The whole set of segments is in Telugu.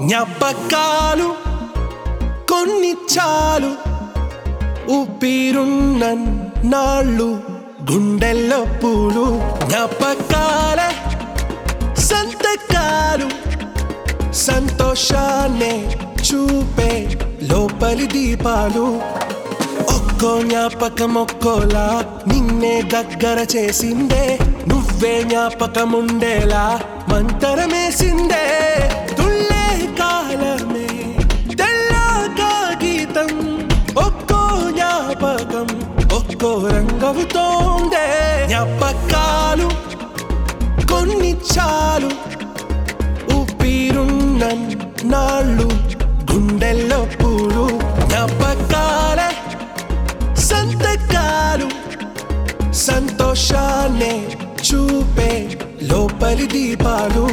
జ్ఞాపకాలు కొన్ని చాలు ఊపిరున్న నాళ్ళు గుండెల్లో పూలు జ్ఞాపకాల సంతకాలు సంతోషాన్నే చూపే లోపలి దీపాలు ఒక్కో జ్ఞాపకం ఒక్కోలా నిన్నే దగ్గర చేసిందే నువ్వే జ్ఞాపకం ఉండేలా మంతరమేసిందే తుళ్ళే కాలమే తెల్లగా గీతం ఒక్కో జ్ఞాపకం ఒక్కో రంగవుతోందే జ్ఞాపకాలు కొన్ని చాలు ఊపిరున్న నాళ్ళు గుండెల్లో పూలు జ్ఞాపకాల సంతకాలు సంతోషాన్నే చూపే లోపలి దీపాలు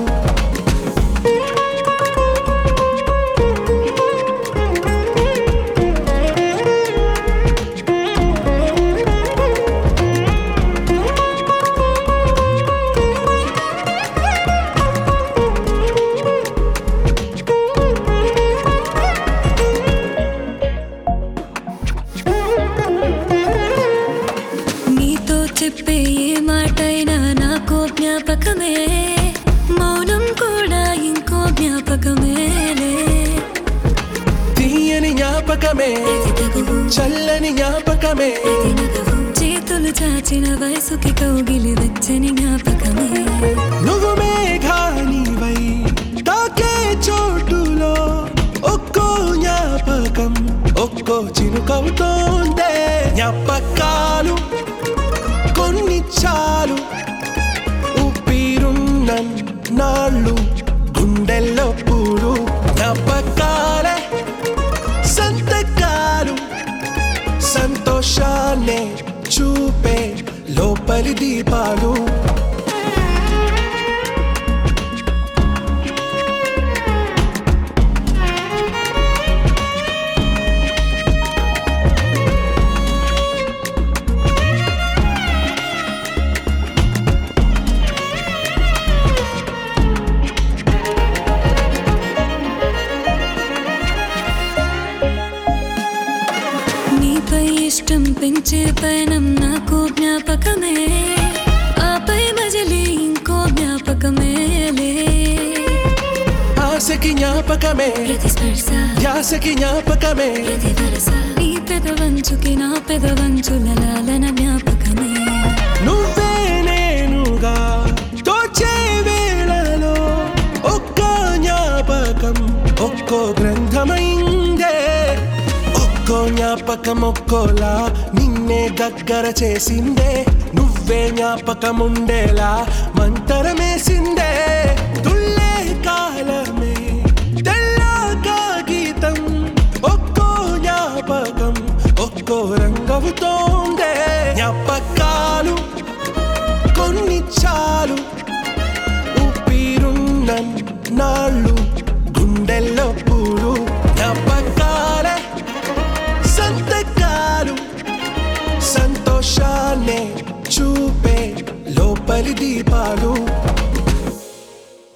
నీతో చెప్పే ఏ మాటైనా నాకు జ్ఞాపకమే మౌనం కూడా ఇంకో జ్ఞాపకమేలే తీయని జ్ఞాపకమే ఇది తగువు, చల్లని జ్ఞాపకమే ఇది నగవు. చేతులు చాచిన వయసుకి కౌగిలి వచ్చని జ్ఞాపకమే నువ్వు మేఘానివై తాకే చోటులో ఒక్కో జ్ఞాపకం ఒక్కో చినుకవుతోందే జ్ఞాపకాలు కొన్ని చాలు ఊపిరున్న నాళ్ళు గుండెల్లో పూలు జ్ఞాపకాల సంతకాలు సంతోషాన్నే చూపే లోపలి దీపాలు నీపై ఇష్టం పెంచే పయనం నాకు జ్ఞాపకమే ఆపై మజిలీ ఇంకో జ్ఞాపకమేలే ఆశకి జ్ఞాపకమే ప్రతి స్పర్శ ధ్యాసకి జ్ఞాపకమే ప్రతి వరస నీ పెదవంచుకి నా పెదవంచుల లాలన జ్ఞాపకమే నువ్వే నేనుగా తోచే వేళలో ఒక్క జ్ఞాపకం ఒక్కో గ్రంథమైందే ఒక్కో జ్ఞాపకం ఒక్కోలా నిన్నే దగ్గర చేసిందే నువ్వే జ్ఞాపకం ఉండేలా మంతరమేసిందే తుళ్ళి